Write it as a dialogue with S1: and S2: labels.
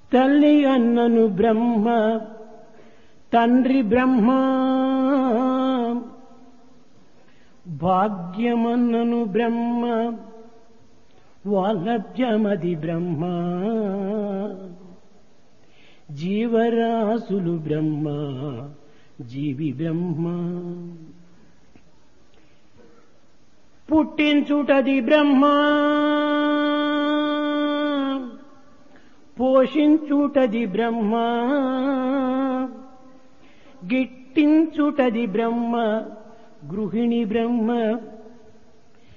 S1: తల్లి అన్నను బ్రహ్మ తండ్రి బ్రహ్మ భాగ్యమన్నను బ్రహ్మ వాలభ్యమది బ్రహ్మ జీవరాశులు బ్రహ్మ జీవి బ్రహ్మ పుట్టించుటది బ్రహ్మ పోషించుటది బ్రహ్మ గిట్టించుటది బ్రహ్మ గృహిణి బ్రహ్మ